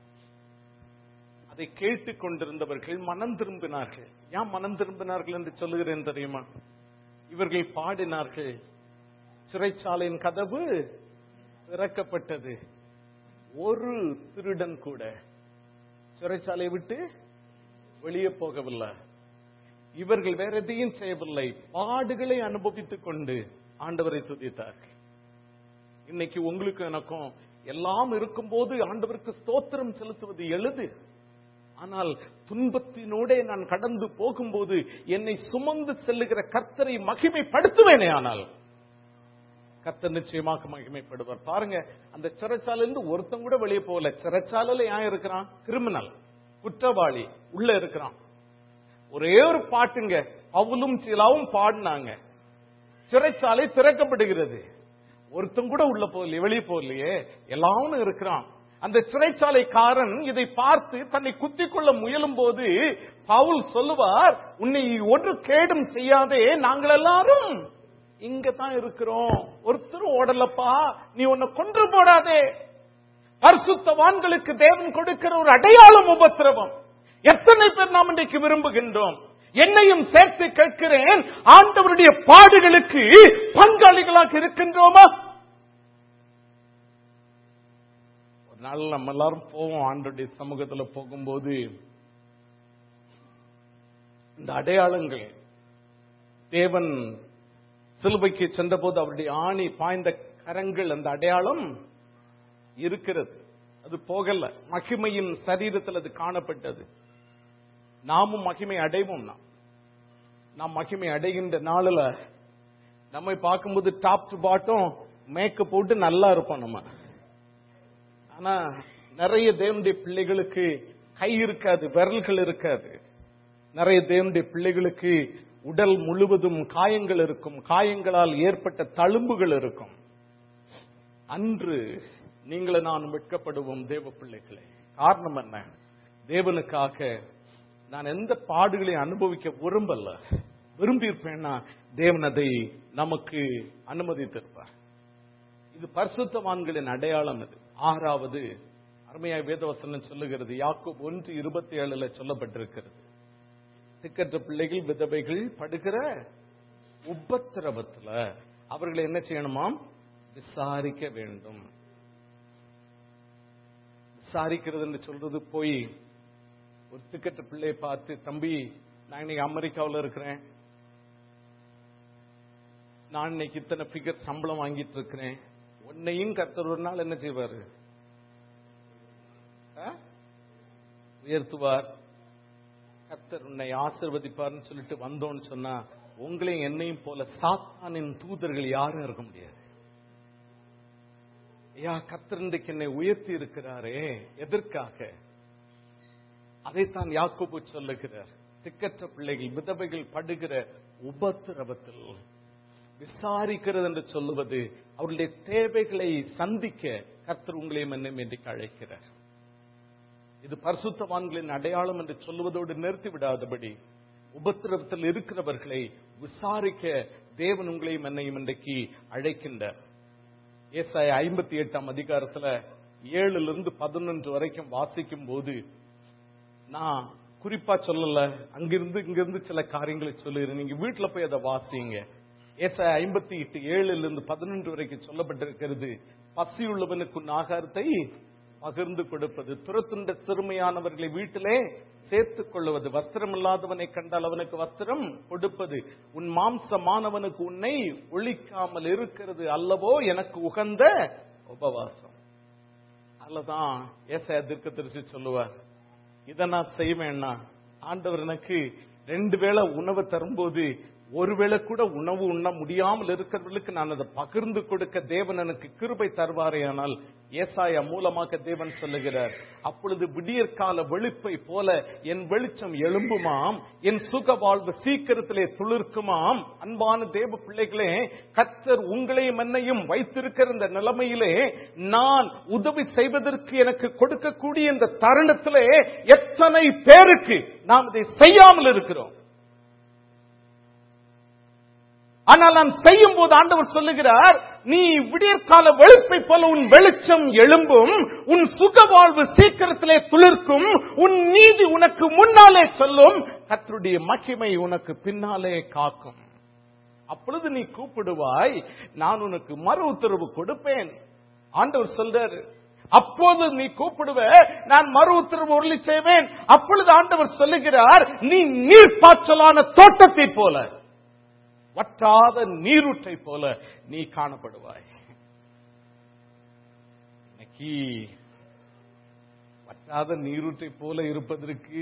அதை கேட்டுக் கொண்டிருந்தவர்கள் மனம் திரும்பினார்கள் ஏன் மனம் திரும்பினார்கள் என்று சொல்லுகிறேன் தெரியுமா இவர்கள் பாடினார்கள் சிறைச்சாலையின் கதவு திறக்கப்பட்டது ஒரு திருடன் கூட சிறைச்சாலையை விட்டு வெளியே போகவில்லை இவர்கள் வேற எதையும் செய்யவில்லை பாடுகளை அனுபவித்துக் கொண்டு ஆண்டவரை துதித்தார்கள் இன்னைக்கு உங்களுக்கு எனக்கும் எல்லாம் இருக்கும்போது ஆண்டவருக்கு ஸ்தோத்திரம் செலுத்துவது எளிது ஆனால் துன்பத்தினோடே நான் கடந்து போகும்போது என்னை சுமந்து செல்லுகிற கர்த்தரை மகிமைப்படுத்துவேனே ஆனால் கர்த்தர் நிச்சயமாக மகிமைப்படுவார் பாருங்க அந்த சிறைச்சாலையில இருந்து ஒருத்தன் கூட வெளியே போகல சிறைச்சாலையில ஏன் இருக்கிறான் கிரிமினல் குற்றவாளி உள்ள இருக்கிறான் ஒரே ஒரு பாட்டுங்க அவளும் சீலாவும் பாடினாங்க சிறைச்சாலை திறக்கப்படுகிறது ஒருத்தன் கூட உள்ள போகலையே வெளியே போகலையே எல்லாரும் இருக்கிறான் அந்த சிறைச்சாலைக்காரன் இதை பார்த்து தன்னை குத்திக் கொள்ள முயலும் போது பவுல் சொல்லுவார் உன்னை ஒன்று கேடும் செய்யாதே நாங்கள் எல்லாரும் இங்க தான் இருக்கிறோம் ஒருத்தரும் ஓடலப்பா நீ உன்னை கொன்று போடாதே பரிசுத்தவான்களுக்கு தேவன் கொடுக்கிற ஒரு அடையாளம் உபத்திரவம் எத்தனை பேர் நாம் இன்றைக்கு விரும்புகின்றோம் என்னையும் சேர்த்து கேட்கிறேன் ஆண்டவருடைய பாடுகளுக்கு பங்காளிகளாக இருக்கின்றோமா ஒரு நாள் நம்ம எல்லாரும் போவோம் ஆண்டவருடைய சமூகத்துல போகும்போது இந்த அடையாளங்கள் தேவன் சிலுவைக்கு சென்றபோது அவருடைய ஆணி பாய்ந்த கரங்கள் அந்த அடையாளம் இருக்கிறது அது போகல மகிமையின் சரீரத்தில் அது காணப்பட்டது நாமும் மகிமை அடைவோம் நாம் நாம் மகிமை அடைகின்ற நாளில் நம்மை பார்க்கும்போது டாப் டு பாட்டம் மேக்கப் போட்டு நல்லா இருப்போம் நம்ம ஆனா நிறைய தேவனுடைய பிள்ளைகளுக்கு கை இருக்காது விரல்கள் இருக்காது நிறைய தேவனுடைய பிள்ளைகளுக்கு உடல் முழுவதும் காயங்கள் இருக்கும் காயங்களால் ஏற்பட்ட தழும்புகள் இருக்கும் அன்று நீங்களும் நான் வெட்கப்படுவோம் தேவ பிள்ளைகளே காரணம் என்ன தேவனுக்காக நான் எந்த பாடுகளை அனுபவிக்க விரும்பல விரும்பியிருப்பேன்னா தேவன் அதை நமக்கு அனுமதித்திருப்பார் இது பரிசுத்தவான்களின் அடையாளம் இது ஆறாவது அருமையாய் வேதவசனம் சொல்லுகிறது யாக்கோப் ஒன்று இருபத்தி ஏழுல சொல்லப்பட்டிருக்கிறது திக்கற்ற பிள்ளைகள் விதவைகள் படுகிற உபத்திரவத்துல அவர்களை என்ன செய்யணுமாம் விசாரிக்க வேண்டும் விசாரிக்கிறது என்று சொல்றது போய் ஒரு திக்கற்ற பிள்ளையை பார்த்து தம்பி நான் இன்னைக்கு அமெரிக்காவில் இருக்கிறேன் நான் இன்னைக்கு இத்தனை பிகர் சம்பளம் வாங்கிட்டு இருக்கிறேன் உன்னையும் கர்த்தர் ஒரு நாள் என்ன செய்வாரு ஆ? உயர்த்துவார் கர்த்தர் உன்னை ஆசிர்வதிப்பார்னு சொல்லிட்டு வந்தோன்னு சொன்னா உங்களையும் என்னையும் போல சாத்தானின் தூதர்கள் யாரும் இருக்க முடியாது ஐயா கர்த்தர் இன்றைக்கு என்னை உயர்த்தி இருக்கிறாரே எதற்காக அதைத்தான் யாக்கோபு சொல்லுகிறார் திக்கற்ற பிள்ளைகள் விதவைகள் படுகிற உபத்திரவத்தில் விசாரிக்கிறது என்று சொல்லுவது அவருடைய தேவைகளை சந்திக்க கர்த்தர் உங்களையும் என்னையும் இன்றைக்கு அழைக்கிறார் இது பரிசுத்தவான்களின் அடையாளம் என்று சொல்லுவதோடு நிறுத்தி விடாதபடி உபத்திரவத்தில் இருக்கிறவர்களை விசாரிக்க தேவன் உங்களையும் என்னையும் இன்றைக்கு அழைக்கின்றார் ஏசாய ஐம்பத்தி எட்டாம் அதிகாரத்துல ஏழுல இருந்து பதினொன்று வரைக்கும் வாசிக்கும் போது நான் குறிப்பா சொல்லல அங்கிருந்து இங்கிருந்து சில காரியங்களை சொல்லுகிறேன் நீங்க வீட்டுல போய் அதை வாசிங்க ஏசாய ஐம்பத்தி எட்டு ஏழுல இருந்து பதினொன்று வரைக்கும் சொல்லப்பட்டிருக்கிறது பசியுள்ளவனுக்கு உன் ஆகாரத்தை பகிர்ந்து கொடுப்பது துரத்துண்ட சிறுமையானவர்களை வீட்டிலே சேர்த்துக் கொள்வது வஸ்திரம் இல்லாதவனை கண்டால் அவனுக்கு வஸ்திரம் கொடுப்பது உன் மாம்சமானவனுக்கு உன்னை ஒழிக்காமல் இருக்கிறது அல்லவோ எனக்கு உகந்த உபவாசம் அல்லதான் ஏசாய தீர்க்க தெரிச்சு சொல்லுவார் இதை நான் செய்வேன்னா ஆண்டவர் எனக்கு ரெண்டு வேளை உணவு தரும்போது ஒருவேளை கூட உணவு உண்ண முடியாமல் இருக்கிறவர்களுக்கு நான் அதை பகிர்ந்து கொடுக்க தேவன் எனக்கு கிருபை தருவாரே ஆனால் ஏசாயா மூலமாக தேவன் சொல்லுகிறார் அப்பொழுது விடியற்கால வெளிப்பை போல என் வெளிச்சம் எழும்புமாம் என் சுக வாழ்வு சீக்கிரத்திலே துளிர்க்குமாம் அன்பான தேவ பிள்ளைகளே கத்தர் உங்களையும் என்னையும் வைத்திருக்கிற இந்த நிலைமையிலே நான் உதவி செய்வதற்கு எனக்கு கொடுக்கக்கூடிய இந்த தருணத்திலே எத்தனை பேருக்கு நாம் இதை செய்யாமல் இருக்கிறோம் ஆனால் நான் செய்யும் போது ஆண்டவர் சொல்லுகிறார் நீ விடியற்கால வெளுப்பை போல உன் வெளிச்சம் எழும்பும் உன் சுக வாழ்வு சீக்கிரத்திலே துளிர்க்கும் உன் நீதி உனக்கு முன்னாலே சொல்லும் கத்தருடைய மகிமை உனக்கு பின்னாலே காக்கும் அப்பொழுது நீ கூப்பிடுவாய் நான் உனக்கு மறு உத்தரவு கொடுப்பேன் ஆண்டவர் சொல்றாரு அப்போது நீ கூப்பிடுவ நான் மறு உத்தரவு உருளி செய்வேன் அப்பொழுது ஆண்டவர் சொல்லுகிறார் நீ நீர் பாய்ச்சலான தோட்டத்தை போல வற்றாத நீரூற்றை போல நீ காணப்படுவாய் இன்னைக்கு வற்றாத நீரூற்றை போல இருப்பதற்கு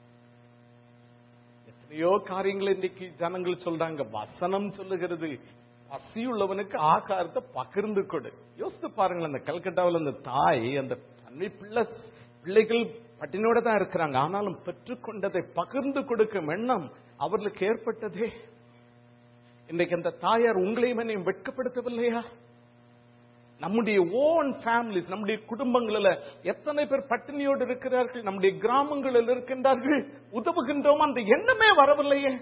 எத்தனையோ காரியங்கள் இன்னைக்கு ஜனங்கள் சொல்றாங்க வசனம் சொல்லுகிறது பசியுள்ளவனுக்கு ஆகாரத்தை பகிர்ந்து கொடு யோசித்து பாருங்களேன் அந்த கல்கட்டாவில் அந்த தாய் அந்த தன்னை பிள்ளை பிள்ளைகள் பட்டினோட தான் இருக்கிறாங்க ஆனாலும் பெற்றுக்கொண்டதை பகிர்ந்து கொடுக்கும் எண்ணம் அவர்களுக்கு ஏற்பட்டதே இன்றைக்கு அந்த தாயார் உங்களையும் என்னையும் வெட்கப்படுத்தவில்லையா நம்முடைய ஓன் ஃபேமிலிஸ் நம்முடைய குடும்பங்களில் எத்தனை பேர் பட்டினியோடு இருக்கிறார்கள் நம்முடைய கிராமங்களில் இருக்கின்றார்கள் உதவுகின்றோம் அந்த எண்ணமே வரவில்லையே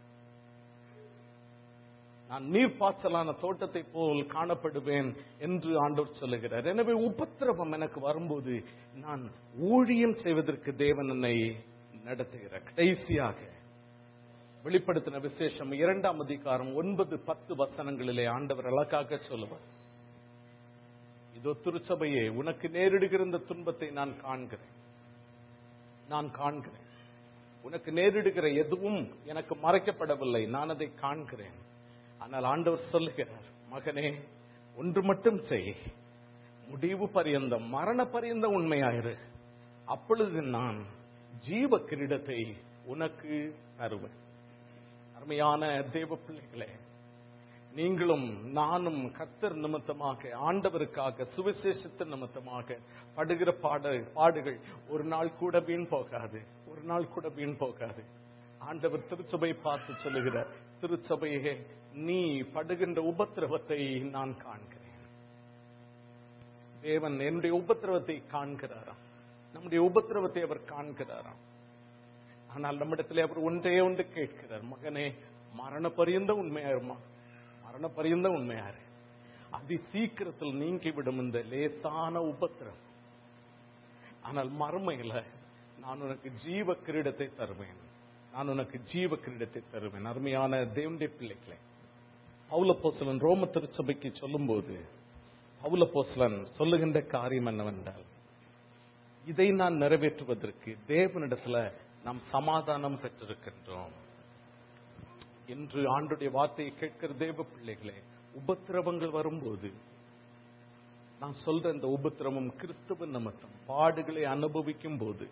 நான் நீர்ப்பாய்ச்சலான தோட்டத்தை போல் காணப்படுவேன் என்று ஆண்டவர் சொல்லுகிறார் எனவே உபத்திரவம் எனக்கு வரும்போது நான் ஊழியம் செய்வதற்கு தேவன் என்னை நடத்துகிறார் கடைசியாக வெளிப்படுத்தின விசேஷம் இரண்டாம் அதிகாரம் ஒன்பது பத்து வசனங்களிலே ஆண்டவர் அழகாக சொல்லுவார் இதோ திருச்சபையே உனக்கு நேரிடுகிற இந்த துன்பத்தை நான் காண்கிறேன் நான் காண்கிறேன் உனக்கு நேரிடுகிற எதுவும் எனக்கு மறைக்கப்படவில்லை நான் அதை காண்கிறேன் ஆனால் ஆண்டவர் சொல்லுகிறார் மகனே ஒன்று மட்டும் செய் முடிவு பரியந்தம் மரண பரியந்தம் உண்மையாயிரு அப்பொழுது நான் ஜீவ கிரீடத்தை உனக்கு தருவேன் அருமையான தேவ பிள்ளைகளே நீங்களும் நானும் கத்தர் நிமித்தமாக ஆண்டவருக்காக சுவிசேஷத்தின் நிமித்தமாக படுகிற பாட பாடுகள் ஒரு நாள் கூட வீண் போகாது ஒரு நாள் கூட வீண் போகாது ஆண்டவர் திருச்சபை பார்த்து சொல்லுகிறார் திருச்சபையே நீ படுகின்ற உபத்திரவத்தை நான் காண்கிறேன் தேவன் என்னுடைய உபத்திரவத்தை காண்கிறாராம் நம்முடைய உபத்திரவத்தை அவர் காண்கிறாராம் ஆனால் நம்மிடத்திலே அவர் ஒன்றே ஒன்று கேட்கிறார் மகனே மரண பரியந்த உண்மையாருமா மரண பரியந்த உண்மையாரு அதி சீக்கிரத்தில் நீங்கிவிடும் இந்த லேசான உபத்திரம் ஆனால் மறுமையில நான் உனக்கு ஜீவ கிரீடத்தை தருவேன் நான் உனக்கு ஜீவ கிரீடத்தை தருவேன் அருமையான தேவனுடைய பிள்ளைகளே பவுல போசலன் ரோம திருச்சபைக்கு சொல்லும்போது பவுல போசலன் சொல்லுகின்ற காரியம் என்னவென்றால் இதை நான் நிறைவேற்றுவதற்கு தேவனிடத்துல நாம் சமாதானம் பெற்றிருக்கின்றோம் என்று ஆண்டுடைய வார்த்தையை கேட்கிற தேவ பிள்ளைகளே உபத்திரவங்கள் வரும்போது நான் சொல்ற இந்த உபத்திரவம் கிறிஸ்துவ நிமித்தம் பாடுகளை அனுபவிக்கும் போது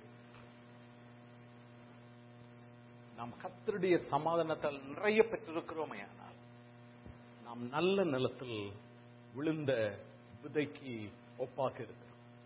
நாம் கத்தருடைய சமாதானத்தால் நிறைய பெற்றிருக்கிறோமே ஆனால் நாம் நல்ல நிலத்தில் விழுந்த விதைக்கு ஒப்பாக இருக்கிறோம்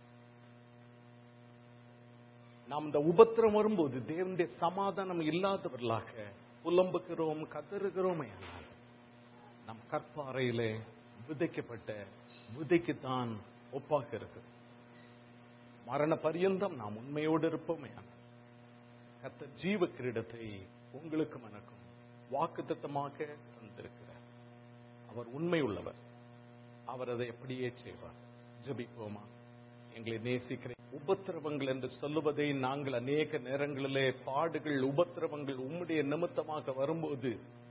நாம் இந்த உபத்திரம் வரும்போது தேவனுடைய சமாதானம் இல்லாதவர்களாக புலம்புகிறோம் கதறுகிறோமே ஆனால் நம் கற்பாறையிலே விதைக்கப்பட்ட விதைக்குத்தான் ஒப்பாக இருக்கிறோம் மரண பரியந்தம் நாம் உண்மையோடு இருப்போமே ஆனால் கத்த ஜீவ கிரீடத்தை உங்களுக்கும் எனக்கும் வாக்குத்தத்தமாக தந்திருக்கிறார் அவர் உண்மை உள்ளவர் அவர் அதை எப்படியே செய்வார் ஜபிப்போமா எங்களை நேசிக்கிற உபத்திரவங்கள் என்று சொல்லுவதை நாங்கள் அநேக நேரங்களிலே பாடுகள் உபத்திரவங்கள் உம்முடைய நிமித்தமாக வரும்போது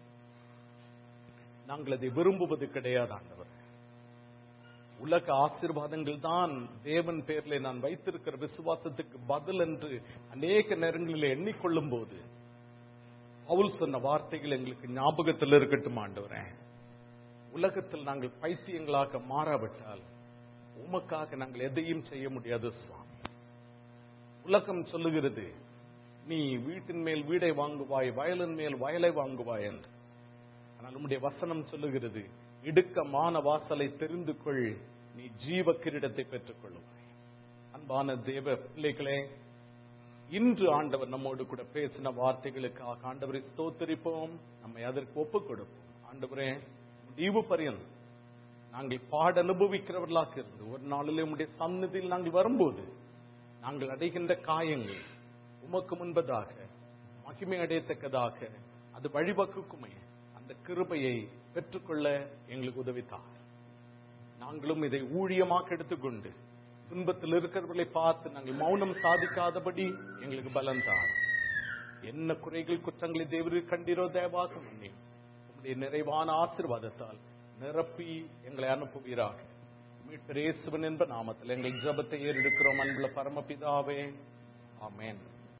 நாங்கள் அதை விரும்புவது கிடையாது ஆண்டவர் உலக ஆசீர்வாதங்கள் தான் தேவன் பேர்ல நான் வைத்திருக்கிற விசுவாசத்துக்கு பதில் என்று அநேக நேரங்களில் எண்ணிக்கொள்ளும் போது பவுல் சொன்ன வார்த்தைகள் எங்களுக்கு ஞாபகத்தில் இருக்கட்டும் ஆண்டவரே உலகத்தில் நாங்கள் பைத்தியங்களாக மாறாவிட்டால் உமக்காக நாங்கள் எதையும் செய்ய முடியாது சுவாமி உலகம் சொல்லுகிறது நீ வீட்டின் மேல் வீடை வாங்குவாய் வயலின் மேல் வயலை வாங்குவாய் என்று ஆனால் உம்முடைய வசனம் சொல்லுகிறது இடுக்கமான வாசலை தெரிந்து கொள் நீ ஜீவ கிரீடத்தை பெற்றுக் கொள்ளுவாய் அன்பான தேவ பிள்ளைகளே இன்று ஆண்டவர் நம்மோடு கூட பேசின வார்த்தைகளுக்காக ஆண்டவரை ஸ்தோத்தரிப்போம் நம்மை அதற்கு ஒப்புக் கொடுப்போம் ஆண்டவரே முடிவு பரியந்தம் நாங்கள் பாட அனுபவிக்கிறவர்களாக இருந்து ஒரு நாளிலே உம்முடைய சந்நிதியில் நாங்கள் வரும்போது நாங்கள் அடைகின்ற காயங்கள் உமக்கு முன்பதாக மகிமை அடையத்தக்கதாக அது வழிவகுக்குமே அந்த கிருபையை பெற்றுக்கொள்ள எங்களுக்கு உதவித்தார் நாங்களும் இதை ஊழியமாக எடுத்துக்கொண்டு துன்பத்தில் இருக்கிறவர்களை பார்த்து நாங்கள் மௌனம் சாதிக்காதபடி எங்களுக்கு பலன் தார் என்ன குறைகள் குற்றங்களை தேவரு கண்டீரோ தேவாக மன்னி உம்முடைய நிறைவான ஆசீர்வாதத்தால் நிரப்பி எங்களை அனுப்புவீராக மீட்பர் இயேசுவின் என்ப நாமத்தில் எங்கள் ஜெபத்தை ஏறெடுக்கிறோம் அன்புள்ள பரமபிதாவே ஆமென்